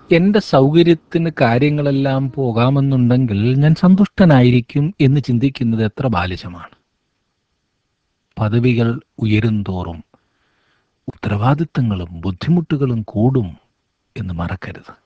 എൻ്റെ സൗകര്യത്തിന് കാര്യങ്ങളെല്ലാം പോകാമെന്നുണ്ടെങ്കിൽ ഞാൻ സന്തുഷ്ടനായിരിക്കും എന്ന് ചിന്തിക്കുന്നത് എത്ര ബാലിശമാണ് പദവികൾ ഉയരുംതോറും ഉത്തരവാദിത്തങ്ങളും ബുദ്ധിമുട്ടുകളും കൂടും എന്ന് മറക്കരുത്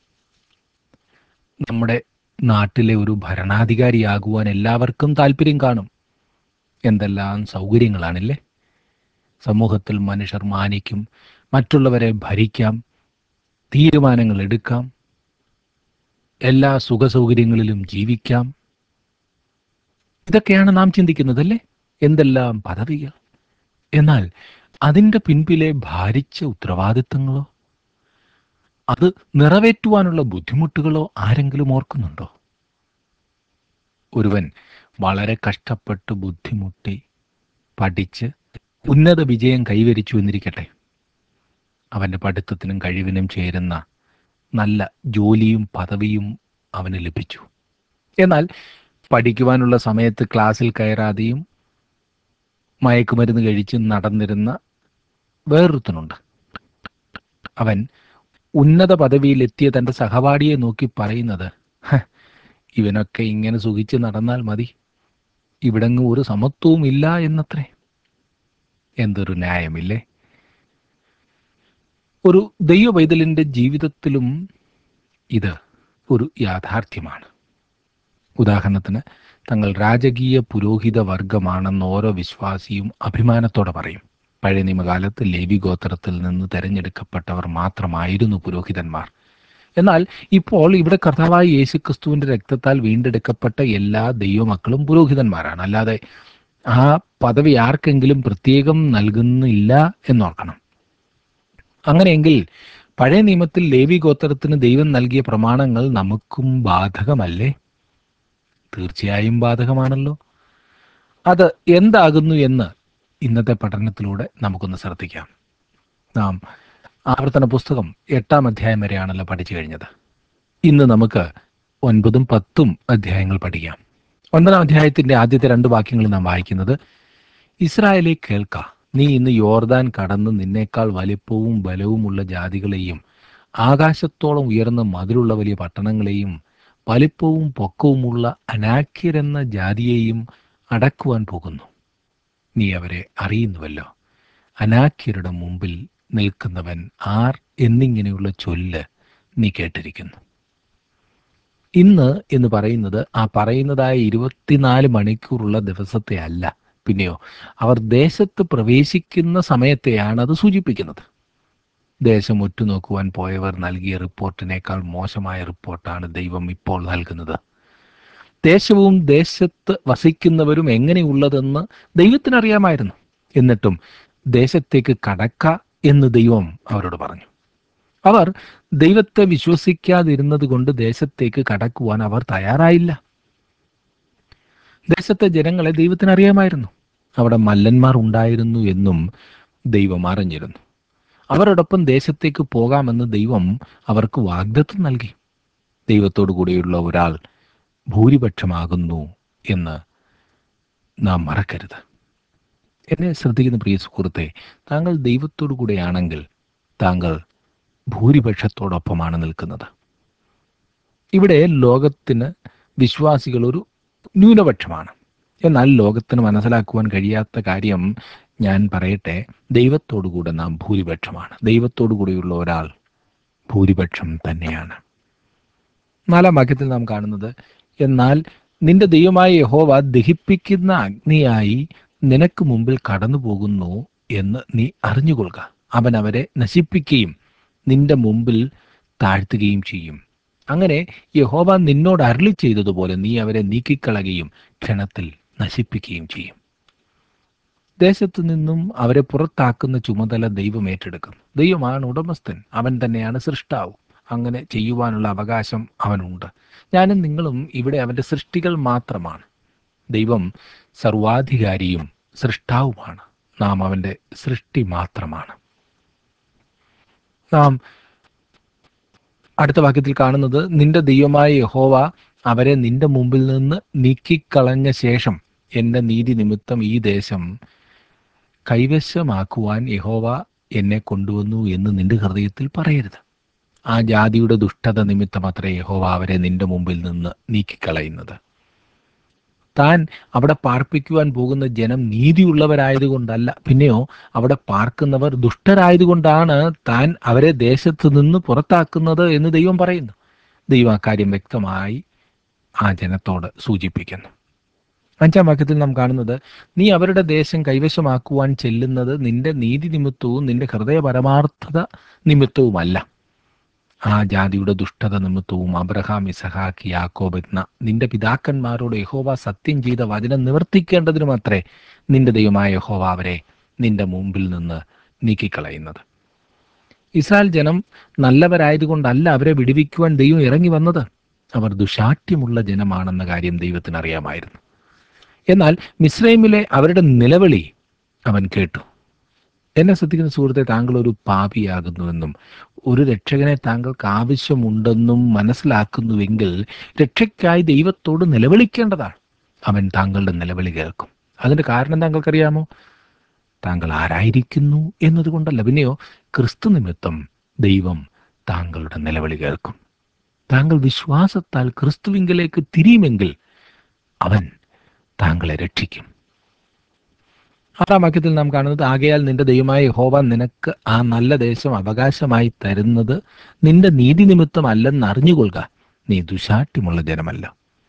നമ്മുടെ നാട്ടിലെ ഒരു ഭരണാധികാരിയാകുവാൻ എല്ലാവർക്കും താല്പര്യം കാണും എന്തെല്ലാം സൗകര്യങ്ങളാണില്ലേ സമൂഹത്തിൽ മനുഷ്യർ മാനിക്കും മറ്റുള്ളവരെ ഭരിക്കാം തീരുമാനങ്ങൾ എടുക്കാം എല്ലാ സുഖസൗകര്യങ്ങളിലും ജീവിക്കാം ഇതൊക്കെയാണ് നാം ചിന്തിക്കുന്നതല്ലേ എന്തെല്ലാം പദവികൾ എന്നാൽ അതിൻ്റെ പിൻപിലെ ഭാരിച്ച ഉത്തരവാദിത്തങ്ങളോ അത് നിറവേറ്റുവാനുള്ള ബുദ്ധിമുട്ടുകളോ ആരെങ്കിലും ഓർക്കുന്നുണ്ടോ ഒരുവൻ വളരെ കഷ്ടപ്പെട്ട് ബുദ്ധിമുട്ടി പഠിച്ച് ഉന്നത വിജയം കൈവരിച്ചു എന്നിരിക്കട്ടെ അവൻ്റെ പഠിത്തത്തിനും കഴിവിനും ചേരുന്ന നല്ല ജോലിയും പദവിയും അവന് ലഭിച്ചു എന്നാൽ പഠിക്കുവാനുള്ള സമയത്ത് ക്ലാസ്സിൽ കയറാതെയും മയക്കുമരുന്ന് കഴിച്ച് നടന്നിരുന്ന വേറൊരുത്തനുണ്ട് അവൻ ഉന്നത പദവിയിലെത്തിയ തൻ്റെ സഹപാഠിയെ നോക്കി പറയുന്നത് "ഹ, ഇവനൊക്കെ ഇങ്ങനെ സുഖിച്ച് നടന്നാൽ മതി ഇവിടെങ്ങും ഒരു സമത്വവും ഇല്ല എന്നത്രേ എന്തൊരു ന്യായമില്ലേ ഒരു ദൈവ പൈതലിൻ്റെ ജീവിതത്തിലും ഇത് ഒരു യാഥാർത്ഥ്യമാണ് ഉദാഹരണത്തിന് തങ്ങൾ രാജകീയ പുരോഹിത വർഗമാണെന്ന് ഓരോ വിശ്വാസിയും അഭിമാനത്തോടെ പറയും പഴയ നിയമകാലത്ത് ലേവി ഗോത്രത്തിൽ നിന്ന് തെരഞ്ഞെടുക്കപ്പെട്ടവർ മാത്രമായിരുന്നു പുരോഹിതന്മാർ എന്നാൽ ഇപ്പോൾ ഇവിടെ കർത്താവായ യേശുക്രിസ്തുവിന്റെ രക്തത്താൽ വീണ്ടെടുക്കപ്പെട്ട എല്ലാ ദൈവമക്കളും പുരോഹിതന്മാരാണ് അല്ലാതെ ആ പദവി ആർക്കെങ്കിലും പ്രത്യേകം നൽകുന്നില്ല എന്നോർക്കണം അങ്ങനെയെങ്കിൽ പഴയ നിയമത്തിൽ ലേവി ഗോത്രത്തിന് ദൈവം നൽകിയ പ്രമാണങ്ങൾ നമുക്കും ബാധകമല്ലേ തീർച്ചയായും ബാധകമാണല്ലോ അത് എന്താകുന്നു എന്ന് ഇന്നത്തെ പഠനത്തിലൂടെ നമുക്കൊന്ന് ശ്രദ്ധിക്കാം നാം ആവർത്തന പുസ്തകം എട്ടാം അധ്യായം വരെയാണല്ലോ പഠിച്ചു കഴിഞ്ഞത് ഇന്ന് നമുക്ക് ഒൻപതും പത്തും അധ്യായങ്ങൾ പഠിക്കാം ഒൻപതാം അധ്യായത്തിന്റെ ആദ്യത്തെ രണ്ട് വാക്യങ്ങൾ നാം വായിക്കുന്നത് ഇസ്രായേലെ കേൾക്ക നീ ഇന്ന് യോർദാൻ കടന്ന് നിന്നേക്കാൾ വലിപ്പവും ബലവുമുള്ള ജാതികളെയും ആകാശത്തോളം ഉയർന്ന മതിലുള്ള വലിയ പട്ടണങ്ങളെയും വലിപ്പവും പൊക്കവുമുള്ള അനാക്യരെന്ന ജാതിയെയും അടക്കുവാൻ പോകുന്നു നീ അവരെ അറിയുന്നുവല്ലോ അനാക്യരുടെ മുമ്പിൽ നിൽക്കുന്നവൻ ആർ എന്നിങ്ങനെയുള്ള ചൊല്ല് നീ കേട്ടിരിക്കുന്നു ഇന്ന് എന്ന് പറയുന്നത് ആ പറയുന്നതായ ഇരുപത്തിനാല് മണിക്കൂറുള്ള ദിവസത്തെ അല്ല പിന്നെയോ അവർ ദേശത്ത് പ്രവേശിക്കുന്ന സമയത്തെയാണ് അത് സൂചിപ്പിക്കുന്നത് ദേശം ഉറ്റുനോക്കുവാൻ പോയവർ നൽകിയ റിപ്പോർട്ടിനേക്കാൾ മോശമായ റിപ്പോർട്ടാണ് ദൈവം ഇപ്പോൾ നൽകുന്നത് ദേശവും ദേശത്ത് വസിക്കുന്നവരും എങ്ങനെയുള്ളതെന്ന് ദൈവത്തിനറിയാമായിരുന്നു എന്നിട്ടും ദേശത്തേക്ക് കടക്ക എന്ന് ദൈവം അവരോട് പറഞ്ഞു അവർ ദൈവത്തെ വിശ്വസിക്കാതിരുന്നത് കൊണ്ട് ദേശത്തേക്ക് കടക്കുവാൻ അവർ തയ്യാറായില്ല ദേശത്തെ ജനങ്ങളെ ദൈവത്തിന് അറിയാമായിരുന്നു അവിടെ മല്ലന്മാർ ഉണ്ടായിരുന്നു എന്നും ദൈവം അറിഞ്ഞിരുന്നു അവരോടൊപ്പം ദേശത്തേക്ക് പോകാമെന്ന് ദൈവം അവർക്ക് വാഗ്ദത്വം നൽകി ദൈവത്തോടു കൂടെയുള്ള ഒരാൾ ഭൂരിപക്ഷമാകുന്നു എന്ന് നാം മറക്കരുത് എന്നെ ശ്രദ്ധിക്കുന്ന പ്രിയ സുഹൃത്തെ താങ്കൾ ദൈവത്തോടു കൂടെയാണെങ്കിൽ താങ്കൾ ഭൂരിപക്ഷത്തോടൊപ്പമാണ് നിൽക്കുന്നത് ഇവിടെ ലോകത്തിന് വിശ്വാസികൾ ഒരു ന്യൂനപക്ഷമാണ് എന്നാൽ ലോകത്തിന് മനസ്സിലാക്കുവാൻ കഴിയാത്ത കാര്യം ഞാൻ പറയട്ടെ ദൈവത്തോടുകൂടെ നാം ഭൂരിപക്ഷമാണ് ദൈവത്തോടു കൂടെയുള്ള ഒരാൾ ഭൂരിപക്ഷം തന്നെയാണ് നാലാം വാക്യത്തിൽ നാം കാണുന്നത് എന്നാൽ നിന്റെ ദൈവമായ യഹോവ ദഹിപ്പിക്കുന്ന അഗ്നിയായി നിനക്ക് മുമ്പിൽ കടന്നു പോകുന്നു എന്ന് നീ അറിഞ്ഞുകൊള്ളുക അവൻ അവരെ നശിപ്പിക്കുകയും നിന്റെ മുമ്പിൽ താഴ്ത്തുകയും ചെയ്യും അങ്ങനെ യഹോവ നിന്നോട് അരളി ചെയ്തതുപോലെ നീ അവരെ നീക്കിക്കളയുകയും ക്ഷണത്തിൽ നശിപ്പിക്കുകയും ചെയ്യും ദേശത്തു നിന്നും അവരെ പുറത്താക്കുന്ന ചുമതല ദൈവം ഏറ്റെടുക്കുന്നു ദൈവമാണ് ഉടമസ്ഥൻ അവൻ തന്നെയാണ് സൃഷ്ടാവ് അങ്ങനെ ചെയ്യുവാനുള്ള അവകാശം അവനുണ്ട് ഞാനും നിങ്ങളും ഇവിടെ അവൻ്റെ സൃഷ്ടികൾ മാത്രമാണ് ദൈവം സർവാധികാരിയും സൃഷ്ടാവുമാണ് നാം അവൻ്റെ സൃഷ്ടി മാത്രമാണ് നാം അടുത്ത വാക്യത്തിൽ കാണുന്നത് നിന്റെ ദൈവമായ യഹോവ അവരെ നിന്റെ മുമ്പിൽ നിന്ന് നീക്കിക്കളഞ്ഞ ശേഷം എൻ്റെ നീതി നിമിത്തം ഈ ദേശം കൈവശമാക്കുവാൻ യഹോവ എന്നെ കൊണ്ടുവന്നു എന്ന് നിന്റെ ഹൃദയത്തിൽ പറയരുത് ആ ജാതിയുടെ ദുഷ്ടത നിമിത്തം അത്രേ യഹോവ അവരെ നിന്റെ മുമ്പിൽ നിന്ന് നീക്കിക്കളയുന്നത് താൻ അവിടെ പാർപ്പിക്കുവാൻ പോകുന്ന ജനം നീതിയുള്ളവരായതുകൊണ്ടല്ല പിന്നെയോ അവിടെ പാർക്കുന്നവർ ദുഷ്ടരായതുകൊണ്ടാണ് താൻ അവരെ ദേശത്ത് നിന്ന് പുറത്താക്കുന്നത് എന്ന് ദൈവം പറയുന്നു ദൈവം അക്കാര്യം വ്യക്തമായി ആ ജനത്തോട് സൂചിപ്പിക്കുന്നു അഞ്ചാം വാക്യത്തിൽ നാം കാണുന്നത് നീ അവരുടെ ദേശം കൈവശമാക്കുവാൻ ചെല്ലുന്നത് നിന്റെ നീതി നിമിത്തവും നിന്റെ ഹൃദയ പരമാർത്ഥത നിമിത്തവുമല്ല ആ ജാതിയുടെ ദുഷ്ടത നിമിത്തവും അബ്രഹാം ഇസഹാക്ക് യാക്കോബ് എന്ന നിന്റെ പിതാക്കന്മാരോട് യഹോവ സത്യം ചെയ്ത വചനം നിവർത്തിക്കേണ്ടതിനും അത്രേ നിന്റെ ദൈവമായ യഹോവ അവരെ നിന്റെ മുമ്പിൽ നിന്ന് നീക്കിക്കളയുന്നത് ഇസ്രായേൽ ജനം നല്ലവരായതുകൊണ്ടല്ല അവരെ വിടുവിക്കുവാൻ ദൈവം ഇറങ്ങി വന്നത് അവർ ദുശാഠ്യമുള്ള ജനമാണെന്ന കാര്യം ദൈവത്തിന് അറിയാമായിരുന്നു എന്നാൽ മിസ്രൈമിലെ അവരുടെ നിലവിളി അവൻ കേട്ടു എന്നെ ശ്രദ്ധിക്കുന്ന സുഹൃത്തെ താങ്കൾ ഒരു പാപിയാകുന്നുവെന്നും ഒരു രക്ഷകനെ താങ്കൾക്ക് ആവശ്യമുണ്ടെന്നും മനസ്സിലാക്കുന്നുവെങ്കിൽ രക്ഷയ്ക്കായി ദൈവത്തോട് നിലവിളിക്കേണ്ടതാണ് അവൻ താങ്കളുടെ നിലവിളി കേൾക്കും അതിന്റെ കാരണം താങ്കൾക്കറിയാമോ താങ്കൾ ആരായിരിക്കുന്നു എന്നതുകൊണ്ടല്ല പിന്നെയോ ക്രിസ്തു നിമിത്തം ദൈവം താങ്കളുടെ നിലവിളി കേൾക്കും താങ്കൾ വിശ്വാസത്താൽ ക്രിസ്തുവിങ്കലേക്ക് തിരിയുമെങ്കിൽ അവൻ താങ്കളെ രക്ഷിക്കും ആറാം വാക്യത്തിൽ നാം കാണുന്നത് ആകയാൽ നിന്റെ ദൈവമായ യഹോവ നിനക്ക് ആ നല്ല ദേശം അവകാശമായി തരുന്നത് നിന്റെ നീതി നിമിത്തമല്ലെന്ന് അറിഞ്ഞുകൊള്ളുക നീ ദുശാഠ്യമുള്ള ജനമല്ല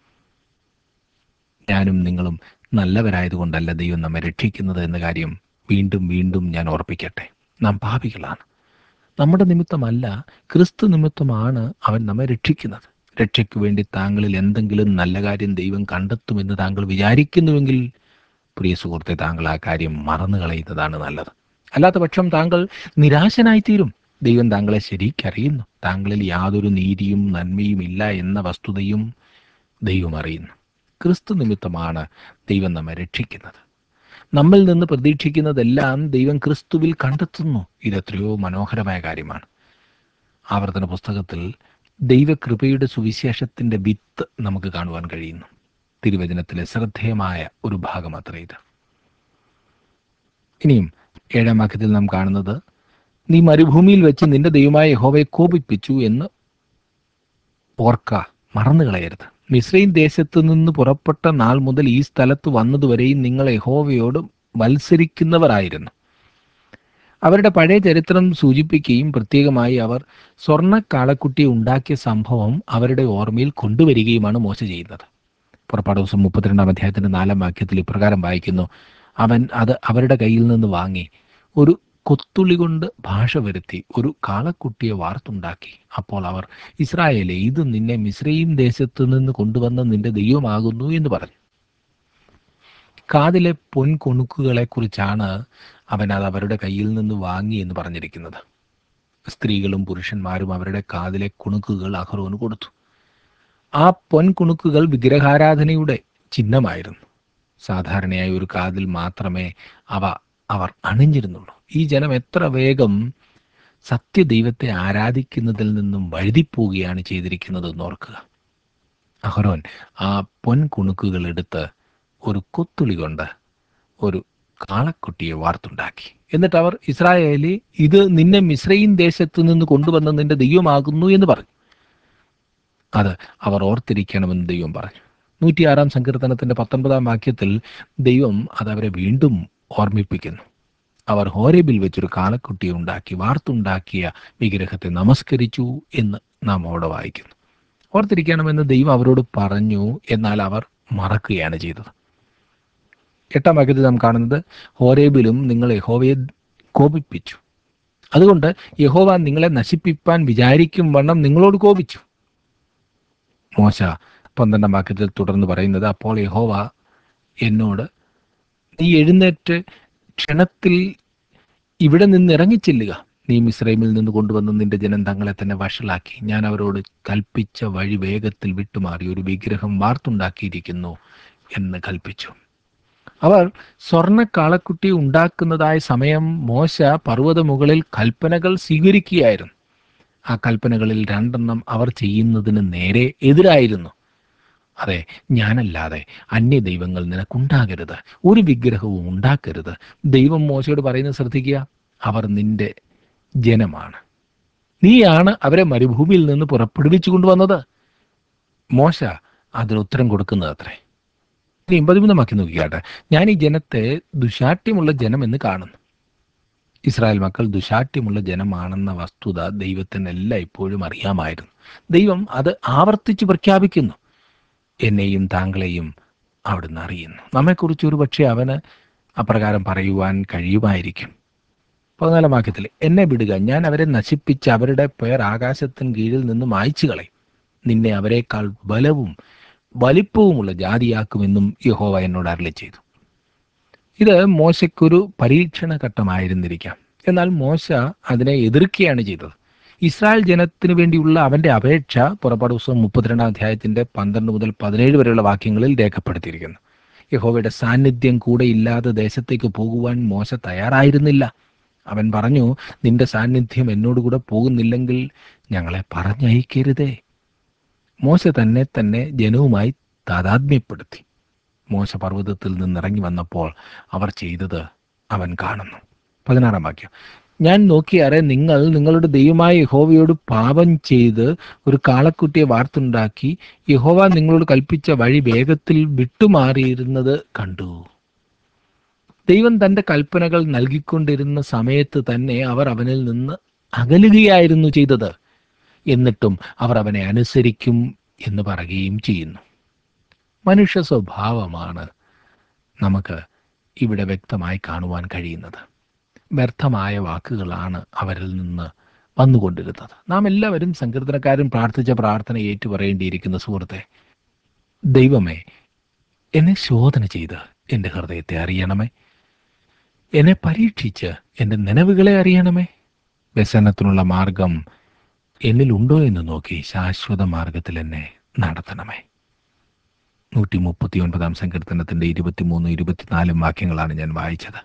ഞാനും നിങ്ങളും നല്ലവരായതുകൊണ്ടല്ല ദൈവം നമ്മെ രക്ഷിക്കുന്നത് എന്ന കാര്യം വീണ്ടും വീണ്ടും ഞാൻ ഓർപ്പിക്കട്ടെ നാം പാപികളാണ് നമ്മുടെ നിമിത്തമല്ല ക്രിസ്തു നിമിത്തമാണ് അവൻ നമ്മെ രക്ഷിക്കുന്നത് രക്ഷയ്ക്ക് വേണ്ടി താങ്കളിൽ എന്തെങ്കിലും നല്ല കാര്യം ദൈവം കണ്ടെത്തുമെന്ന് താങ്കൾ വിചാരിക്കുന്നുവെങ്കിൽ പ്രിയ സുഹൃത്തെ താങ്കൾ ആ കാര്യം മറന്നു കളയുന്നതാണ് നല്ലത് അല്ലാത്ത പക്ഷം താങ്കൾ നിരാശനായിത്തീരും ദൈവം താങ്കളെ ശരിക്കറിയുന്നു താങ്കളിൽ യാതൊരു നീതിയും നന്മയും ഇല്ല എന്ന വസ്തുതയും ദൈവം അറിയുന്നു ക്രിസ്തു നിമിത്തമാണ് ദൈവം നമ്മെ രക്ഷിക്കുന്നത് നമ്മിൽ നിന്ന് പ്രതീക്ഷിക്കുന്നതെല്ലാം ദൈവം ക്രിസ്തുവിൽ കണ്ടെത്തുന്നു ഇതെത്രയോ മനോഹരമായ കാര്യമാണ് ആവർത്തന പുസ്തകത്തിൽ ദൈവകൃപയുടെ സുവിശേഷത്തിന്റെ വിത്ത് നമുക്ക് കാണുവാൻ കഴിയുന്നു തിരുവചനത്തിലെ ശ്രദ്ധേയമായ ഒരു ഭാഗം അത്ര ഇത് ഇനിയും ഏഴാം വാക്യത്തിൽ നാം കാണുന്നത് നീ മരുഭൂമിയിൽ വെച്ച് നിന്റെ ദൈവമായ യഹോവയെ കോപിപ്പിച്ചു എന്ന് ഓർക്ക മറന്നു കളയരുത് മിശ്രൈൻ ദേശത്ത് നിന്ന് പുറപ്പെട്ട നാൾ മുതൽ ഈ സ്ഥലത്ത് വന്നതുവരെയും നിങ്ങൾ യഹോവയോട് മത്സരിക്കുന്നവരായിരുന്നു അവരുടെ പഴയ ചരിത്രം സൂചിപ്പിക്കുകയും പ്രത്യേകമായി അവർ സ്വർണ്ണ കാളക്കുട്ടിയെ ഉണ്ടാക്കിയ സംഭവം അവരുടെ ഓർമ്മയിൽ കൊണ്ടുവരികയുമാണ് മോശ ചെയ്യുന്നത് പുറപ്പാട് ദിവസം മുപ്പത്തിരണ്ടാം അധ്യായത്തിന്റെ നാലാം വാക്യത്തിൽ ഇപ്രകാരം വായിക്കുന്നു അവൻ അത് അവരുടെ കയ്യിൽ നിന്ന് വാങ്ങി ഒരു കൊത്തുള്ളി കൊണ്ട് ഭാഷ വരുത്തി ഒരു കാളക്കുട്ടിയെ വാർത്തുണ്ടാക്കി അപ്പോൾ അവർ ഇസ്രായേലെ ഇത് നിന്നെ മിശ്രയും ദേശത്തു നിന്ന് കൊണ്ടുവന്ന നിന്റെ ദൈവമാകുന്നു എന്ന് പറഞ്ഞു കാതിലെ പൊൻകൊണുക്കുകളെ കുറിച്ചാണ് അവൻ അത് അവരുടെ കയ്യിൽ നിന്ന് വാങ്ങി എന്ന് പറഞ്ഞിരിക്കുന്നത് സ്ത്രീകളും പുരുഷന്മാരും അവരുടെ കാതിലെ കുണുക്കുകൾ അഹ്റോന് കൊടുത്തു ആ പൊൻകുണുക്കുകൾ വിഗ്രഹാരാധനയുടെ ചിഹ്നമായിരുന്നു സാധാരണയായി ഒരു കാതിൽ മാത്രമേ അവ അവർ അണിഞ്ഞിരുന്നുള്ളൂ ഈ ജനം എത്ര വേഗം സത്യദൈവത്തെ ആരാധിക്കുന്നതിൽ നിന്നും വഴുതിപ്പോവുകയാണ് ചെയ്തിരിക്കുന്നത് എന്ന് ഓർക്കുക അഹരോൻ ആ പൊൻകുണുക്കുകൾ എടുത്ത് ഒരു കൊത്തുളി കൊണ്ട് ഒരു കാളക്കുട്ടിയെ വാർത്തുണ്ടാക്കി എന്നിട്ട് അവർ ഇസ്രായേലി ഇത് നിന്നെ മിശ്രയിൻ ദേശത്ത് നിന്ന് കൊണ്ടുവന്ന നിന്റെ ദൈവമാകുന്നു എന്ന് പറഞ്ഞു അത് അവർ ഓർത്തിരിക്കണമെന്ന് ദൈവം പറഞ്ഞു നൂറ്റിയാറാം സങ്കീർത്തനത്തിന്റെ പത്തൊൻപതാം വാക്യത്തിൽ ദൈവം അത് അവരെ വീണ്ടും ഓർമ്മിപ്പിക്കുന്നു അവർ ഹോരേബിൽ വെച്ചൊരു കാളക്കുട്ടിയെ ഉണ്ടാക്കി വാർത്തുണ്ടാക്കിയ വിഗ്രഹത്തെ നമസ്കരിച്ചു എന്ന് നാം അവിടെ വായിക്കുന്നു ഓർത്തിരിക്കണമെന്ന് ദൈവം അവരോട് പറഞ്ഞു എന്നാൽ അവർ മറക്കുകയാണ് ചെയ്തത് എട്ടാം വാക്യത്തിൽ നാം കാണുന്നത് ഹോരേബിലും നിങ്ങൾ യഹോവയെ കോപിപ്പിച്ചു അതുകൊണ്ട് യഹോവ നിങ്ങളെ നശിപ്പിപ്പാൻ വിചാരിക്കും വണ്ണം നിങ്ങളോട് കോപിച്ചു മോശ പന്ത്രണ്ടാം വാക്യത്തിൽ തുടർന്ന് പറയുന്നത് അപ്പോൾ യഹോവ എന്നോട് നീ എഴുന്നേറ്റ് ക്ഷണത്തിൽ ഇവിടെ നിന്ന് ഇറങ്ങിച്ചെല്ലുക നീ മിസ്രൈമിൽ നിന്ന് കൊണ്ടുവന്ന നിന്റെ ജനം തങ്ങളെ തന്നെ വഷളാക്കി ഞാൻ അവരോട് കൽപ്പിച്ച വഴി വേഗത്തിൽ വിട്ടുമാറി ഒരു വിഗ്രഹം വാർത്തുണ്ടാക്കിയിരിക്കുന്നു എന്ന് കൽപ്പിച്ചു അവർ സ്വർണ്ണ കാളക്കുട്ടി ഉണ്ടാക്കുന്നതായ സമയം മോശ പർവ്വത മുകളിൽ കൽപ്പനകൾ സ്വീകരിക്കുകയായിരുന്നു ആ കൽപ്പനകളിൽ രണ്ടെണ്ണം അവർ ചെയ്യുന്നതിന് നേരെ എതിരായിരുന്നു അതെ ഞാനല്ലാതെ അന്യ ദൈവങ്ങൾ നിനക്കുണ്ടാകരുത് ഒരു വിഗ്രഹവും ഉണ്ടാക്കരുത് ദൈവം മോശയോട് പറയുന്നത് ശ്രദ്ധിക്കുക അവർ നിന്റെ ജനമാണ് നീയാണ് അവരെ മരുഭൂമിയിൽ നിന്ന് പുറപ്പെടുവിച്ചു കൊണ്ടുവന്നത് മോശ അതിന് ഉത്തരം കൊടുക്കുന്നത് അത്രേ ഇനി പതിമൂന്നാം വാക്യം നോക്കിക്കാട്ടെ ഞാൻ ഈ ജനത്തെ ദുശാഠ്യമുള്ള ജനം എന്ന് കാണുന്നു ഇസ്രായേൽ മക്കൾ ദുശാഠ്യമുള്ള ജനമാണെന്ന വസ്തുത ദൈവത്തിന് എല്ലാം ഇപ്പോഴും അറിയാമായിരുന്നു ദൈവം അത് ആവർത്തിച്ച് പ്രഖ്യാപിക്കുന്നു എന്നെയും താങ്കളെയും അവിടുന്ന് അറിയുന്നു നമ്മെക്കുറിച്ച് ഒരു പക്ഷേ അവന് അപ്രകാരം പറയുവാൻ കഴിയുമായിരിക്കും പതിനാലാം വാക്യത്തിൽ എന്നെ വിടുക ഞാൻ അവരെ നശിപ്പിച്ച് അവരുടെ പേർ ആകാശത്തിന് കീഴിൽ നിന്ന് മായ്ച്ചു കളയും നിന്നെ അവരെക്കാൾ ബലവും വലിപ്പവുമുള്ള ജാതിയാക്കുമെന്നും യഹോവ എന്നോട് അരളി ചെയ്തു ഇത് മോശയ്ക്കൊരു പരീക്ഷണ ഘട്ടമായിരുന്നിരിക്കാം എന്നാൽ മോശ അതിനെ എതിർക്കുകയാണ് ചെയ്തത് ഇസ്രായേൽ ജനത്തിനു വേണ്ടിയുള്ള അവന്റെ അപേക്ഷ പുറപ്പാട് പുസ്തകം മുപ്പത്തിരണ്ടാം അധ്യായത്തിന്റെ പന്ത്രണ്ട് മുതൽ പതിനേഴ് വരെയുള്ള വാക്യങ്ങളിൽ രേഖപ്പെടുത്തിയിരിക്കുന്നു യഹോവയുടെ സാന്നിധ്യം കൂടെ ഇല്ലാതെ ദേശത്തേക്ക് പോകുവാൻ മോശ തയ്യാറായിരുന്നില്ല അവൻ പറഞ്ഞു നിന്റെ സാന്നിധ്യം എന്നോടുകൂടെ പോകുന്നില്ലെങ്കിൽ ഞങ്ങളെ പറഞ്ഞയക്കരുതേ മോശ തന്നെ തന്നെ ജനവുമായി താതാത്മ്യപ്പെടുത്തി മോശ പർവ്വതത്തിൽ നിന്നിറങ്ങി വന്നപ്പോൾ അവർ ചെയ്തത് അവൻ കാണുന്നു പതിനാറാം വാക്യം ഞാൻ നോക്കിയാറെ നിങ്ങൾ നിങ്ങളുടെ ദൈവമായ യഹോവയോട് പാപം ചെയ്ത് ഒരു കാളക്കുട്ടിയെ വാർത്തുണ്ടാക്കി യഹോവ നിങ്ങളോട് കൽപ്പിച്ച വഴി വേഗത്തിൽ വിട്ടുമാറിയിരുന്നത് കണ്ടു ദൈവം തന്റെ കൽപ്പനകൾ നൽകിക്കൊണ്ടിരുന്ന സമയത്ത് തന്നെ അവർ അവനിൽ നിന്ന് അകലുകയായിരുന്നു ചെയ്തത് എന്നിട്ടും അവർ അവനെ അനുസരിക്കും എന്ന് പറയുകയും ചെയ്യുന്നു മനുഷ്യ സ്വഭാവമാണ് നമുക്ക് ഇവിടെ വ്യക്തമായി കാണുവാൻ കഴിയുന്നത് വ്യർത്ഥമായ വാക്കുകളാണ് അവരിൽ നിന്ന് വന്നുകൊണ്ടിരുന്നത് നാം എല്ലാവരും സങ്കീർത്തനക്കാരും പ്രാർത്ഥിച്ച പ്രാർത്ഥന ഏറ്റുപറയേണ്ടിയിരിക്കുന്ന സുഹൃത്തെ ദൈവമേ എന്നെ ശോധന ചെയ്ത് എൻ്റെ ഹൃദയത്തെ അറിയണമേ എന്നെ പരീക്ഷിച്ച് എൻ്റെ നിലവുകളെ അറിയണമേ വ്യസനത്തിനുള്ള മാർഗം എന്നിലുണ്ടോ എന്ന് നോക്കി ശാശ്വത മാർഗത്തിൽ എന്നെ നടത്തണമേ നൂറ്റി മുപ്പത്തി ഒൻപതാം സങ്കീർത്തനത്തിന്റെ ഇരുപത്തിമൂന്ന് ഇരുപത്തിനാലും വാക്യങ്ങളാണ് ഞാൻ വായിച്ചത്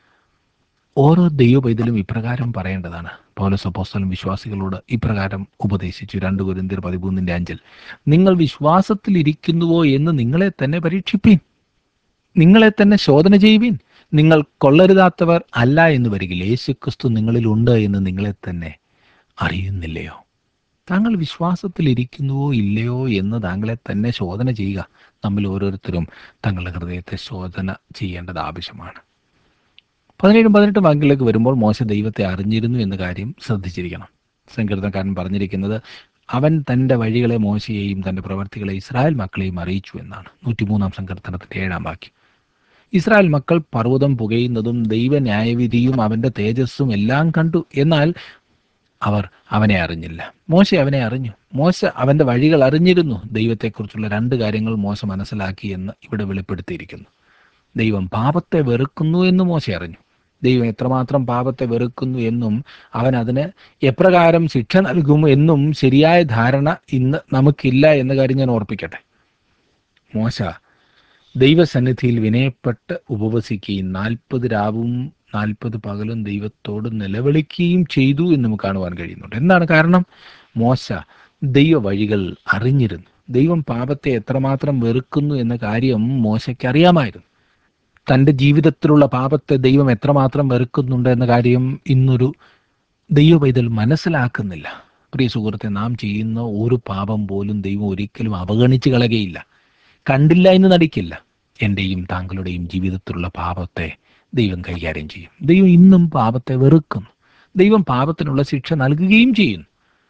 ഓരോ ദൈവപൈതലും ഇപ്രകാരം പറയേണ്ടതാണ് പൗലോസ് അപ്പോസ്തലൻ വിശ്വാസികളോട് ഇപ്രകാരം ഉപദേശിച്ചു രണ്ട് കുരിന്തിർ പതിമൂന്നിന്റെ അഞ്ചിൽ നിങ്ങൾ വിശ്വാസത്തിൽ ഇരിക്കുന്നുവോ എന്ന് നിങ്ങളെ തന്നെ പരീക്ഷിപ്പീൻ നിങ്ങളെ തന്നെ ശോധന ചെയ്യുവീൻ നിങ്ങൾ കൊള്ളരുതാത്തവർ അല്ല എന്ന് വരികിൽ യേശുക്രിസ്തു നിങ്ങളിലുണ്ട് എന്ന് നിങ്ങളെ തന്നെ അറിയുന്നില്ലയോ താങ്കൾ വിശ്വാസത്തിൽ ഇരിക്കുന്നുവോ ഇല്ലയോ എന്ന് താങ്കളെ തന്നെ ശോധന ചെയ്യുക നമ്മൾ ഓരോരുത്തരും തങ്ങളുടെ ഹൃദയത്തെ ശോധന ചെയ്യേണ്ടത് ആവശ്യമാണ് പതിനേഴും പതിനെട്ടും വാക്യങ്ങളിലേക്ക് വരുമ്പോൾ മോശ ദൈവത്തെ അറിഞ്ഞിരുന്നു എന്ന കാര്യം ശ്രദ്ധിച്ചിരിക്കണം സങ്കീർത്തനക്കാരൻ പറഞ്ഞിരിക്കുന്നത് അവൻ തൻ്റെ വഴികളെ മോശയെയും തൻ്റെ പ്രവർത്തികളെ ഇസ്രായേൽ മക്കളെയും അറിയിച്ചു എന്നാണ് നൂറ്റിമൂന്നാം സങ്കീർത്തനത്തിന്റെ ഏഴാം വാക്യം ഇസ്രായേൽ മക്കൾ പർവ്വതം പുകയുന്നതും ദൈവ ന്യായവിധിയും അവന്റെ തേജസ്സും എല്ലാം കണ്ടു എന്നാൽ അവർ അവനെ അറിഞ്ഞില്ല മോശ അവനെ അറിഞ്ഞു മോശ അവന്റെ വഴികൾ അറിഞ്ഞിരുന്നു ദൈവത്തെക്കുറിച്ചുള്ള രണ്ട് കാര്യങ്ങൾ മോശ മനസ്സിലാക്കി എന്ന് ഇവിടെ വെളിപ്പെടുത്തിയിരിക്കുന്നു ദൈവം പാപത്തെ വെറുക്കുന്നു എന്ന് മോശ അറിഞ്ഞു ദൈവം എത്രമാത്രം പാപത്തെ വെറുക്കുന്നു എന്നും അവൻ അതിന് എപ്രകാരം ശിക്ഷ നൽകും എന്നും ശരിയായ ധാരണ ഇന്ന് നമുക്കില്ല എന്ന കാര്യം ഞാൻ ഓർപ്പിക്കട്ടെ മോശ ദൈവസന്നിധിയിൽ വിനയപ്പെട്ട് ഉപവസിക്കുകയും നാൽപ്പത് രാവും നാൽപ്പത് പകലും ദൈവത്തോട് നിലവിളിക്കുകയും ചെയ്തു എന്ന് നമുക്ക് കാണുവാൻ കഴിയുന്നുണ്ട് എന്താണ് കാരണം മോശ ദൈവ വഴികൾ അറിഞ്ഞിരുന്നു ദൈവം പാപത്തെ എത്രമാത്രം വെറുക്കുന്നു എന്ന കാര്യം മോശയ്ക്ക് അറിയാമായിരുന്നു തൻ്റെ ജീവിതത്തിലുള്ള പാപത്തെ ദൈവം എത്രമാത്രം വെറുക്കുന്നുണ്ട് എന്ന കാര്യം ഇന്നൊരു ദൈവ പൈതൽ മനസ്സിലാക്കുന്നില്ല പ്രിയ സുഹൃത്തെ നാം ചെയ്യുന്ന ഒരു പാപം പോലും ദൈവം ഒരിക്കലും അവഗണിച്ച് കളയുകയില്ല കണ്ടില്ല എന്ന് നടിക്കില്ല എൻ്റെയും താങ്കളുടെയും ജീവിതത്തിലുള്ള പാപത്തെ ദൈവം കൈകാര്യം ചെയ്യും ദൈവം ഇന്നും പാപത്തെ വെറുക്കുന്നു ദൈവം പാപത്തിനുള്ള ശിക്ഷ നൽകുകയും ചെയ്യുന്നു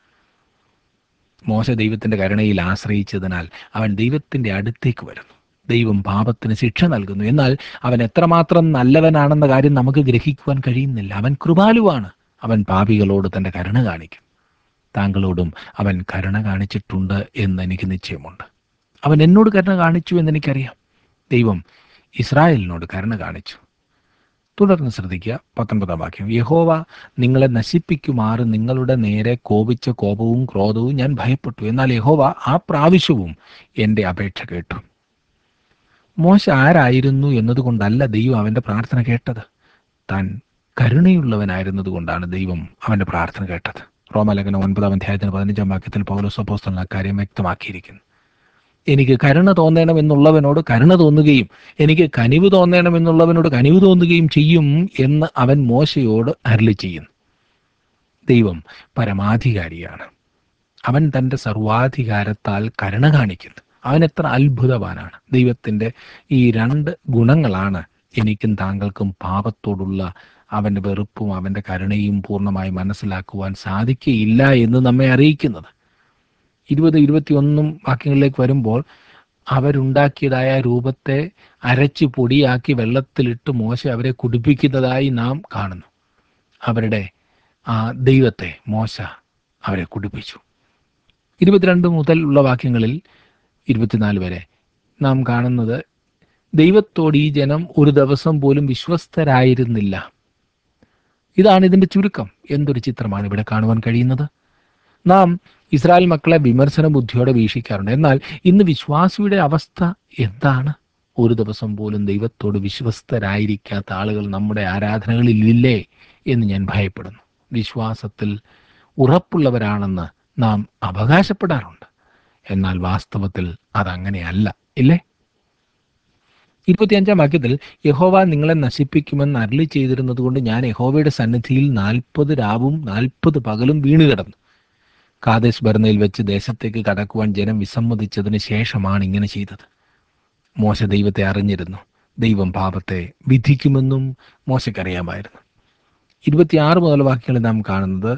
മോശ ദൈവത്തിന്റെ കരുണയിൽ ആശ്രയിച്ചതിനാൽ അവൻ ദൈവത്തിന്റെ അടുത്തേക്ക് വരുന്നു ദൈവം പാപത്തിന് ശിക്ഷ നൽകുന്നു എന്നാൽ അവൻ എത്രമാത്രം നല്ലവനാണെന്ന കാര്യം നമുക്ക് ഗ്രഹിക്കുവാൻ കഴിയുന്നില്ല അവൻ കൃപാലുവാണ് അവൻ പാപികളോട് തന്റെ കരുണ കാണിക്കും താങ്കളോടും അവൻ കരുണ കാണിച്ചിട്ടുണ്ട് എന്ന് എനിക്ക് നിശ്ചയമുണ്ട് അവൻ എന്നോട് കരുണ കാണിച്ചു എന്ന് എനിക്കറിയാം ദൈവം ഇസ്രായേലിനോട് കരുണ കാണിച്ചു തുടർന്ന് ശ്രദ്ധിക്കുക പത്തൊൻപതാം വാക്യം യഹോവ നിങ്ങളെ നശിപ്പിക്കുമാറ് നിങ്ങളുടെ നേരെ കോപിച്ച കോപവും ക്രോധവും ഞാൻ ഭയപ്പെട്ടു എന്നാൽ യഹോവ ആ പ്രാവശ്യവും എൻ്റെ അപേക്ഷ കേട്ടു മോശ ആരായിരുന്നു എന്നതുകൊണ്ടല്ല ദൈവം അവൻ്റെ പ്രാർത്ഥന കേട്ടത് താൻ കരുണയുള്ളവനായിരുന്നത് കൊണ്ടാണ് ദൈവം അവൻ്റെ പ്രാർത്ഥന കേട്ടത് റോമലേഖനം ഒൻപതാം അധ്യായത്തിന് പതിനഞ്ചാം വാക്യത്തിൽ പൗലോസ് അപ്പോസ്തലൻ അക്കാര്യം വ്യക്തമാക്കിയിരിക്കുന്നു എനിക്ക് കരുണ തോന്നണമെന്നുള്ളവനോട് കരുണ തോന്നുകയും എനിക്ക് കനിവ് തോന്നണമെന്നുള്ളവനോട് കനിവ് തോന്നുകയും ചെയ്യും എന്ന് അവൻ മോശയോട് അരളി ചെയ്യുന്നു ദൈവം പരമാധികാരിയാണ് അവൻ തൻ്റെ സർവാധികാരത്താൽ കരുണ കാണിക്കുന്നു അവൻ എത്ര അത്ഭുതവാനാണ് ദൈവത്തിൻ്റെ ഈ രണ്ട് ഗുണങ്ങളാണ് എനിക്കും താങ്കൾക്കും പാപത്തോടുള്ള അവൻ്റെ വെറുപ്പും അവൻ്റെ കരുണയും പൂർണ്ണമായി മനസ്സിലാക്കുവാൻ സാധിക്കുകയില്ല എന്ന് നമ്മെ അറിയിക്കുന്നത് ഇരുപത് ഇരുപത്തിയൊന്നും വാക്യങ്ങളിലേക്ക് വരുമ്പോൾ അവരുണ്ടാക്കിയതായ രൂപത്തെ അരച്ച് പൊടിയാക്കി വെള്ളത്തിലിട്ട് മോശ അവരെ കുടിപ്പിക്കുന്നതായി നാം കാണുന്നു അവരുടെ ആ ദൈവത്തെ മോശ അവരെ കുടിപ്പിച്ചു ഇരുപത്തിരണ്ട് മുതൽ ഉള്ള വാക്യങ്ങളിൽ ഇരുപത്തിനാല് വരെ നാം കാണുന്നത് ദൈവത്തോട് ഈ ജനം ഒരു ദിവസം പോലും വിശ്വസ്തരായിരുന്നില്ല ഇതാണ് ഇതിന്റെ ചുരുക്കം എന്തൊരു ചിത്രമാണ് ഇവിടെ കാണുവാൻ കഴിയുന്നത് നാം ഇസ്രായേൽ മക്കളെ വിമർശന ബുദ്ധിയോടെ വീക്ഷിക്കാറുണ്ട് എന്നാൽ ഇന്ന് വിശ്വാസിയുടെ അവസ്ഥ എന്താണ് ഒരു ദിവസം പോലും ദൈവത്തോട് വിശ്വസ്തരായിരിക്കാത്ത ആളുകൾ നമ്മുടെ ആരാധനകളിൽ ഇല്ലേ എന്ന് ഞാൻ ഭയപ്പെടുന്നു വിശ്വാസത്തിൽ ഉറപ്പുള്ളവരാണെന്ന് നാം അവകാശപ്പെടാറുണ്ട് എന്നാൽ വാസ്തവത്തിൽ അതങ്ങനെയല്ല ഇല്ലേ ഇരുപത്തിയഞ്ചാം വാക്യത്തിൽ യഹോവ നിങ്ങളെ നശിപ്പിക്കുമെന്ന് അരളി ചെയ്തിരുന്നത് കൊണ്ട് ഞാൻ യഹോവയുടെ സന്നിധിയിൽ നാൽപ്പത് രാവും നാൽപ്പത് പകലും വീണ് കിടന്നു കാദേശ് ബർണയിൽ വെച്ച് ദേശത്തേക്ക് കടക്കുവാൻ ജനം വിസമ്മതിച്ചതിന് ശേഷമാണ് ഇങ്ങനെ ചെയ്തത് മോശ ദൈവത്തെ അറിഞ്ഞിരുന്നു ദൈവം പാപത്തെ വിധിക്കുമെന്നും മോശക്കറിയാമായിരുന്നു ഇരുപത്തിയാറ് മുതൽ വാക്യങ്ങളിൽ നാം കാണുന്നത്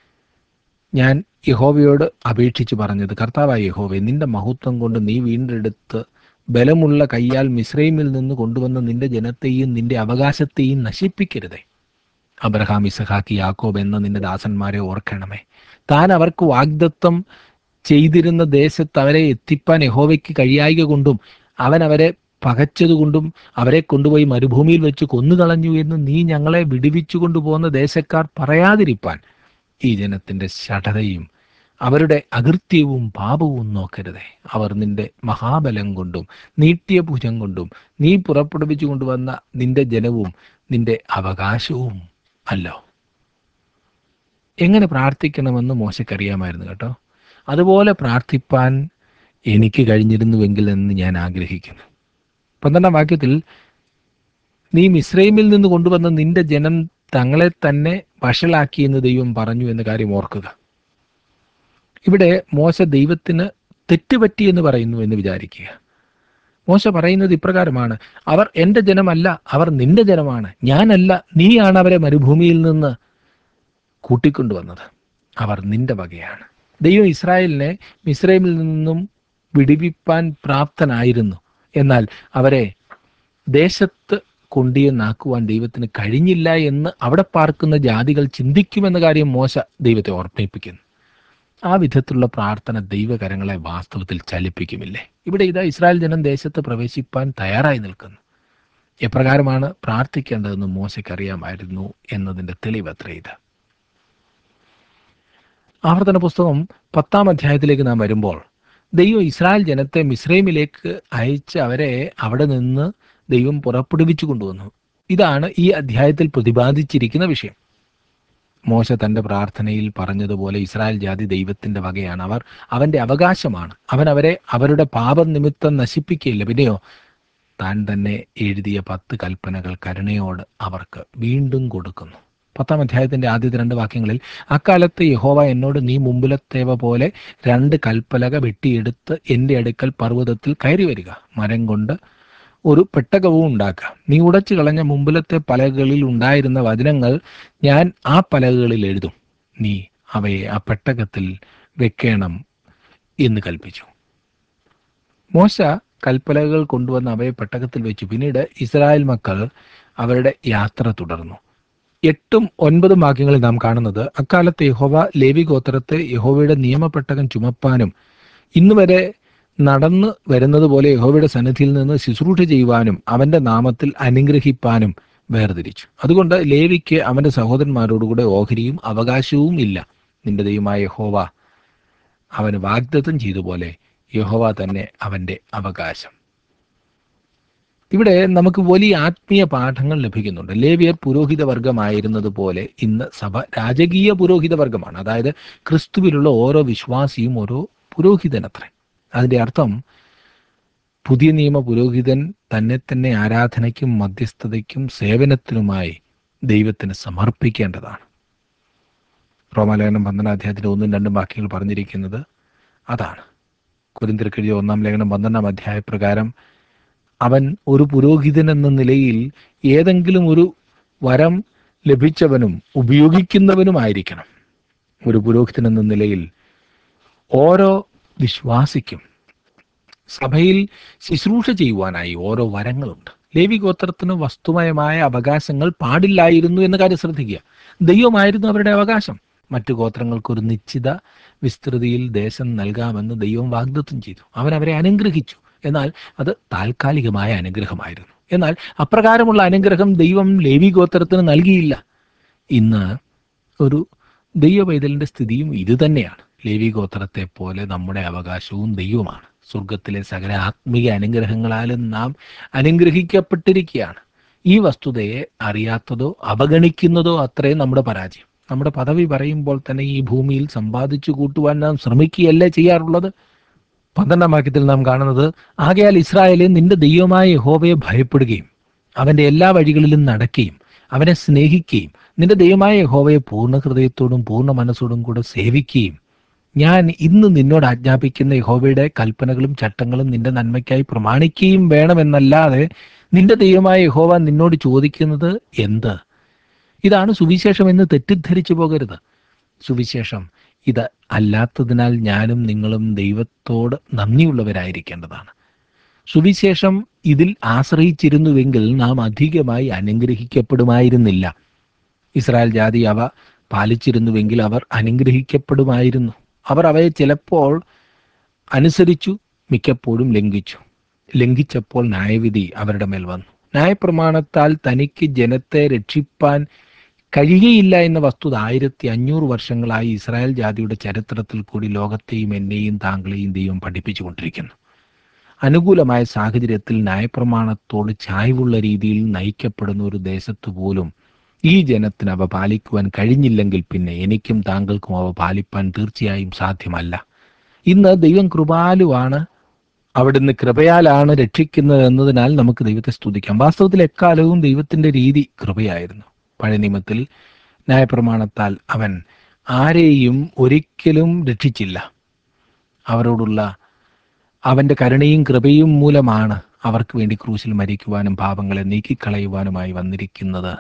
ഞാൻ യഹോവയോട് അപേക്ഷിച്ച് പറഞ്ഞത് കർത്താവായ യഹോവെ നിന്റെ മഹത്വം കൊണ്ട് നീ വീണ്ടെടുത്ത് ബലമുള്ള കയ്യാൽ മിശ്രൈമിൽ നിന്ന് കൊണ്ടുവന്ന നിന്റെ ജനത്തെയും നിന്റെ അവകാശത്തെയും നശിപ്പിക്കരുതേ അബ്രഹാം ഇസഹാക്ക് യാക്കോബ് എന്ന നിന്റെ ദാസന്മാരെ ഓർക്കണമേ താൻ അവർക്ക് വാഗ്ദത്വം ചെയ്തിരുന്ന ദേശത്ത് അവരെ എത്തിപ്പാൻ യഹോവയ്ക്ക് കഴിയായിക കൊണ്ടും അവൻ അവരെ പകച്ചതുകൊണ്ടും അവരെ കൊണ്ടുപോയി മരുഭൂമിയിൽ വെച്ച് കൊന്നുകളഞ്ഞു എന്ന് നീ ഞങ്ങളെ വിടുവിച്ചു കൊണ്ടുപോകുന്ന ദേശക്കാർ പറയാതിരിപ്പാൻ ഈ ജനത്തിന്റെ ശഠതയും അവരുടെ അകൃത്യവും പാപവും നോക്കരുതേ അവർ നിന്റെ മഹാബലം കൊണ്ടും നീട്ടിയ ഭുജം കൊണ്ടും നീ പുറപ്പെടുവിച്ചു കൊണ്ടുവന്ന നിന്റെ ജനവും നിന്റെ അവകാശവും അല്ലോ എങ്ങനെ പ്രാർത്ഥിക്കണമെന്ന് മോശക്കറിയാമായിരുന്നു കേട്ടോ അതുപോലെ പ്രാർത്ഥിപ്പാൻ എനിക്ക് കഴിഞ്ഞിരുന്നുവെങ്കിൽ എന്ന് ഞാൻ ആഗ്രഹിക്കുന്നു പന്ത്രണ്ടാം വാക്യത്തിൽ നീ മിശ്രൈമിൽ നിന്ന് കൊണ്ടുവന്ന നിന്റെ ജനം തങ്ങളെ തന്നെ വഷളാക്കി എന്ന് ദൈവം പറഞ്ഞു എന്ന കാര്യം ഓർക്കുക ഇവിടെ മോശ ദൈവത്തിന് തെറ്റുപറ്റി എന്ന് പറയുന്നു എന്ന് വിചാരിക്കുക മോശ പറയുന്നത് ഇപ്രകാരമാണ് അവർ എൻ്റെ ജനമല്ല അവർ നിന്റെ ജനമാണ് ഞാനല്ല നീയാണ് അവരെ മരുഭൂമിയിൽ നിന്ന് കൂട്ടിക്കൊണ്ടുവന്നത് അവർ നിന്റെ വകയാണ് ദൈവം ഇസ്രായേലിനെ മിസ്രൈമിൽ നിന്നും വിടിവിപ്പാൻ പ്രാപ്തനായിരുന്നു എന്നാൽ അവരെ ദേശത്ത് കൊണ്ടുവന്നാക്കുവാൻ ദൈവത്തിന് കഴിഞ്ഞില്ല എന്ന് അവിടെ പാർക്കുന്ന ജാതികൾ ചിന്തിക്കുമെന്ന കാര്യം മോശ ദൈവത്തെ ഓർമ്മിപ്പിക്കുന്നു ആ വിധത്തിലുള്ള പ്രാർത്ഥന ദൈവകരങ്ങളെ വാസ്തവത്തിൽ ചലിപ്പിക്കുമില്ലേ ഇവിടെ ഇതാ ഇസ്രായേൽ ജനം ദേശത്ത് പ്രവേശിപ്പാൻ തയ്യാറായി നിൽക്കുന്നു എപ്രകാരമാണ് പ്രാർത്ഥിക്കേണ്ടതെന്ന് മോശയ്ക്കറിയാമായിരുന്നു എന്നതിന്റെ തെളിവത്ര ഇത് ആവർത്തന പുസ്തകം പത്താം അധ്യായത്തിലേക്ക് നാം വരുമ്പോൾ ദൈവം ഇസ്രായേൽ ജനത്തെ മിസ്രൈമിലേക്ക് അയച്ച് അവരെ അവിടെ നിന്ന് ദൈവം പുറപ്പെടുവിച്ചു കൊണ്ടുവന്നു ഇതാണ് ഈ അധ്യായത്തിൽ പ്രതിപാദിച്ചിരിക്കുന്ന വിഷയം മോശ തന്റെ പ്രാർത്ഥനയിൽ പറഞ്ഞതുപോലെ ഇസ്രായേൽ ജാതി ദൈവത്തിന്റെ വകയാണ് അവർ അവന്റെ അവകാശമാണ് അവൻ അവരെ അവരുടെ പാപം നിമിത്തം നശിപ്പിക്കുകയില്ല പിന്നെയോ താൻ തന്നെ എഴുതിയ പത്ത് കൽപ്പനകൾ കരുണയോട് അവർക്ക് വീണ്ടും കൊടുക്കുന്നു പത്താം അധ്യായത്തിന്റെ ആദ്യത്തെ രണ്ട് വാക്യങ്ങളിൽ അക്കാലത്ത് യഹോവ എന്നോട് നീ മുമ്പിലത്തേവ പോലെ രണ്ട് കൽപ്പലക വെട്ടിയെടുത്ത് എൻ്റെ അടുക്കൽ പർവ്വതത്തിൽ കയറി വരിക മരം കൊണ്ട് ഒരു പെട്ടകവും ഉണ്ടാക്കുക നീ ഉടച്ചു കളഞ്ഞ മുമ്പിലത്തെ പലകകളിൽ ഉണ്ടായിരുന്ന വചനങ്ങൾ ഞാൻ ആ പലകകളിൽ എഴുതും നീ അവയെ ആ പെട്ടകത്തിൽ വെക്കണം എന്ന് കൽപ്പിച്ചു മോശ കൽപ്പലകൾ കൊണ്ടുവന്ന് അവയെ പെട്ടകത്തിൽ വെച്ചു പിന്നീട് ഇസ്രായേൽ മക്കൾ അവരുടെ യാത്ര തുടർന്നു എട്ടും ഒൻപതും വാക്യങ്ങളിൽ നാം കാണുന്നത് അക്കാലത്ത് യഹോവ ലേവി ഗോത്രത്തെ യഹോവയുടെ നിയമപ്പെട്ടകം ചുമപ്പാനും ഇന്നുവരെ നടന്നു വരുന്നത് പോലെ യഹോവയുടെ സന്നിധിയിൽ നിന്ന് ശുശ്രൂഷ ചെയ്യുവാനും അവന്റെ നാമത്തിൽ അനുഗ്രഹിപ്പാനും വേർതിരിച്ചു അതുകൊണ്ട് ലേവിക്ക് അവന്റെ സഹോദരന്മാരോടുകൂടെ ഓഹരിയും അവകാശവും ഇല്ല നിന്റെ ദൈവമായ യഹോവ അവന് വാഗ്ദത്തം ചെയ്തുപോലെ യഹോവ തന്നെ അവന്റെ അവകാശം ഇവിടെ നമുക്ക് വലിയ ആത്മീയ പാഠങ്ങൾ ലഭിക്കുന്നുണ്ട് ലേവിയർ പുരോഹിത വർഗമായിരുന്നത് പോലെ ഇന്ന് സഭ രാജകീയ പുരോഹിത വർഗമാണ് അതായത് ക്രിസ്തുവിലുള്ള ഓരോ വിശ്വാസിയും ഓരോ പുരോഹിതനത്രേ അതിന്റെ അർത്ഥം പുതിയ നിയമ പുരോഹിതൻ തന്നെ തന്നെ ആരാധനയ്ക്കും മധ്യസ്ഥതയ്ക്കും സേവനത്തിനുമായി ദൈവത്തിന് സമർപ്പിക്കേണ്ടതാണ് റോമാലേഖനം പന്ത്രണ്ടാം അധ്യായത്തിൻ്റെ ഒന്നും രണ്ടും വാക്യങ്ങൾ പറഞ്ഞിരിക്കുന്നത് അതാണ് കുരിന്തിരക്കെഴുതിയ ഒന്നാം ലേഖനം പന്ത്രണ്ടാം അധ്യായ പ്രകാരം അവൻ ഒരു പുരോഹിതൻ എന്ന നിലയിൽ ഏതെങ്കിലും ഒരു വരം ലഭിച്ചവനും ഉപയോഗിക്കുന്നവനുമായിരിക്കണം ഒരു പുരോഹിതൻ എന്ന നിലയിൽ ഓരോ വിശ്വാസിക്കും സഭയിൽ ശുശ്രൂഷ ചെയ്യുവാനായി ഓരോ വരങ്ങളുണ്ട് ലേവി ഗോത്രത്തിന് വസ്തുമയമായ അവകാശങ്ങൾ പാടില്ലായിരുന്നു എന്ന കാര്യം ശ്രദ്ധിക്കുക ദൈവമായിരുന്നു അവരുടെ അവകാശം മറ്റു ഗോത്രങ്ങൾക്ക് ഒരു നിശ്ചിത വിസ്തൃതിയിൽ ദേശം നൽകാമെന്ന് ദൈവം വാഗ്ദത്വം ചെയ്തു അവൻ അവരെ അനുഗ്രഹിച്ചു എന്നാൽ അത് താൽക്കാലികമായ അനുഗ്രഹമായിരുന്നു എന്നാൽ അപ്രകാരമുള്ള അനുഗ്രഹം ദൈവം ലേവി ഗോത്രത്തിന് നൽകിയില്ല ഇന്ന് ഒരു ദൈവവൈതലിന്റെ സ്ഥിതിയും ഇതുതന്നെയാണ് ലേവി ഗോത്രത്തെ പോലെ നമ്മുടെ അവകാശവും ദൈവമാണ് സ്വർഗത്തിലെ സകല ആത്മീയ അനുഗ്രഹങ്ങളാലും നാം അനുഗ്രഹിക്കപ്പെട്ടിരിക്കുകയാണ് ഈ വസ്തുതയെ അറിയാത്തതോ അവഗണിക്കുന്നതോ അത്രയും നമ്മുടെ പരാജയം നമ്മുടെ പദവി പറയുമ്പോൾ തന്നെ ഈ ഭൂമിയിൽ സമ്പാദിച്ചു കൂട്ടുവാൻ നാം ശ്രമിക്കുകയല്ലേ ചെയ്യാറുള്ളത് പന്ത്രണ്ടാം വാക്യത്തിൽ നാം കാണുന്നത് ആകയാൽ ഇസ്രായേലെ നിന്റെ ദൈവമായ യഹോവയെ ഭയപ്പെടുകയും അവന്റെ എല്ലാ വഴികളിലും നടക്കുകയും അവനെ സ്നേഹിക്കുകയും നിന്റെ ദൈവമായ യഹോവയെ പൂർണ്ണ ഹൃദയത്തോടും പൂർണ്ണ മനസ്സോടും കൂടെ സേവിക്കുകയും ഞാൻ ഇന്ന് നിന്നോട് ആജ്ഞാപിക്കുന്ന യഹോവയുടെ കൽപ്പനകളും ചട്ടങ്ങളും നിന്റെ നന്മയ്ക്കായി പ്രമാണിക്കുകയും വേണമെന്നല്ലാതെ നിന്റെ ദൈവമായ യഹോവ നിന്നോട് ചോദിക്കുന്നത് എന്ത് ഇതാണ് സുവിശേഷം എന്ന് തെറ്റിദ്ധരിച്ചു പോകരുത് സുവിശേഷം ഇത് അല്ലാത്തതിനാൽ ഞാനും നിങ്ങളും ദൈവത്തോട് നന്ദിയുള്ളവരായിരിക്കേണ്ടതാണ് സുവിശേഷം ഇതിൽ ആശ്രയിച്ചിരുന്നുവെങ്കിൽ നാം അധികമായി അനുഗ്രഹിക്കപ്പെടുമായിരുന്നില്ല ഇസ്രായേൽ ജാതി അവ പാലിച്ചിരുന്നുവെങ്കിൽ അവർ അനുഗ്രഹിക്കപ്പെടുമായിരുന്നു അവർ അവയെ ചിലപ്പോൾ അനുസരിച്ചു മിക്കപ്പോഴും ലംഘിച്ചു ലംഘിച്ചപ്പോൾ ന്യായവിധി അവരുടെ മേൽ വന്നു ന്യായപ്രമാണത്താൽ തനിക്ക് ജനത്തെ രക്ഷിപ്പാൻ കഴിയുകയില്ല എന്ന വസ്തുത ആയിരത്തി അഞ്ഞൂറ് വർഷങ്ങളായി ഇസ്രായേൽ ജാതിയുടെ ചരിത്രത്തിൽ കൂടി ലോകത്തെയും എന്നെയും താങ്കളെയും ദൈവം പഠിപ്പിച്ചുകൊണ്ടിരിക്കുന്നു അനുകൂലമായ സാഹചര്യത്തിൽ ന്യായപ്രമാണത്തോട് ചായ്വുള്ള രീതിയിൽ നയിക്കപ്പെടുന്ന ഒരു ദേശത്തു പോലും ഈ ജനത്തിന് അവ പാലിക്കുവാൻ കഴിഞ്ഞില്ലെങ്കിൽ പിന്നെ എനിക്കും താങ്കൾക്കും അവ പാലിപ്പാൻ തീർച്ചയായും സാധ്യമല്ല ഇന്ന് ദൈവം കൃപാലുവാണ് അവിടുന്ന് കൃപയാലാണ് രക്ഷിക്കുന്നത് എന്നതിനാൽ നമുക്ക് ദൈവത്തെ സ്തുതിക്കാം വാസ്തവത്തിൽ എക്കാലവും ദൈവത്തിന്റെ രീതി കൃപയായിരുന്നു പഴയ നിയമത്തിൽ ന്യായപ്രമാണത്താൽ അവൻ ആരെയും ഒരിക്കലും രക്ഷിച്ചില്ല അവരോടുള്ള അവന്റെ കരുണയും കൃപയും മൂലമാണ് അവർക്ക് വേണ്ടി ക്രൂശിൽ മരിക്കുവാനും പാപങ്ങളെ നീക്കിക്കളയുവാനുമായി വന്നിരിക്കുന്നത്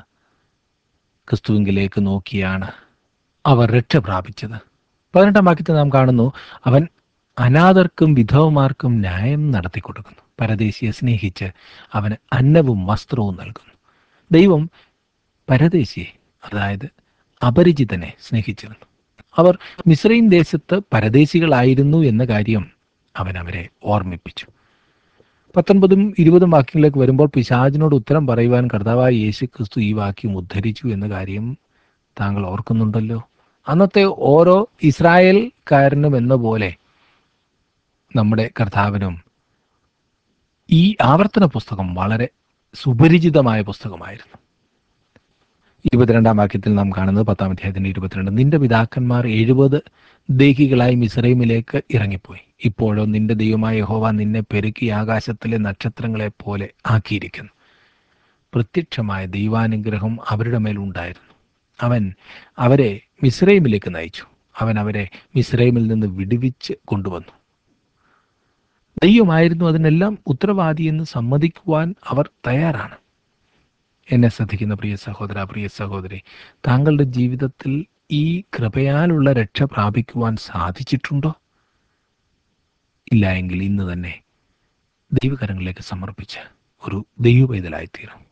ക്രിസ്തുവിങ്കിലേക്ക് നോക്കിയാണ് അവർ രക്ഷ പ്രാപിച്ചത് പതിനെട്ടാം വാക്യത്തിൽ നാം കാണുന്നു അവൻ അനാഥർക്കും വിധവമാർക്കും ന്യായം നടത്തി കൊടുക്കുന്നു പരദേശിയെ സ്നേഹിച്ച് അവന് അന്നവും വസ്ത്രവും നൽകുന്നു ദൈവം പരദേശിയെ അതായത് അപരിചിതനെ സ്നേഹിച്ചിരുന്നു അവർ മിശ്രൈൻ ദേശത്ത് പരദേശികളായിരുന്നു എന്ന കാര്യം അവൻ അവരെ ഓർമ്മിപ്പിച്ചു പത്തൊൻപതും ഇരുപതും വാക്യങ്ങളിലേക്ക് വരുമ്പോൾ പിശാചിനോട് ഉത്തരം പറയുവാൻ കർത്താവായ യേശു ക്രിസ്തു ഈ വാക്യം ഉദ്ധരിച്ചു എന്ന കാര്യം താങ്കൾ ഓർക്കുന്നുണ്ടല്ലോ അന്നത്തെ ഓരോ ഇസ്രായേൽക്കാരനും എന്ന പോലെ നമ്മുടെ കർത്താവിനും ഈ ആവർത്തന പുസ്തകം വളരെ സുപരിചിതമായ പുസ്തകമായിരുന്നു ഇരുപത്തിരണ്ടാം വാക്യത്തിൽ നാം കാണുന്നത് പത്താം അധ്യായത്തിന്റെ ഇരുപത്തിരണ്ട് നിന്റെ പിതാക്കന്മാർ എഴുപത് ദേഹികളായി മിസ്രൈമിലേക്ക് ഇറങ്ങിപ്പോയി ഇപ്പോഴോ നിന്റെ ദൈവമായ യഹോവ നിന്നെ പെരുക്കി ആകാശത്തിലെ നക്ഷത്രങ്ങളെ പോലെ ആക്കിയിരിക്കുന്നു പ്രത്യക്ഷമായ ദൈവാനുഗ്രഹം അവരുടെ മേലുണ്ടായിരുന്നു അവൻ അവരെ മിസ്രൈമിലേക്ക് നയിച്ചു അവൻ അവരെ മിസ്രൈമിൽ നിന്ന് വിടുവിച്ച് കൊണ്ടുവന്നു ദൈവമായിരുന്നു അതിനെല്ലാം ഉത്തരവാദിയെന്ന് സമ്മതിക്കുവാൻ അവർ തയ്യാറാണ് എന്നെ ശ്രദ്ധിക്കുന്ന പ്രിയ സഹോദര പ്രിയ സഹോദരി താങ്കളുടെ ജീവിതത്തിൽ ഈ കൃപയാലുള്ള രക്ഷ പ്രാപിക്കുവാൻ സാധിച്ചിട്ടുണ്ടോ ഇല്ല എങ്കിൽ ഇന്ന് തന്നെ ദൈവകരങ്ങളിലേക്ക് സമർപ്പിച്ച് ഒരു ദൈവപൈതലായിത്തീരും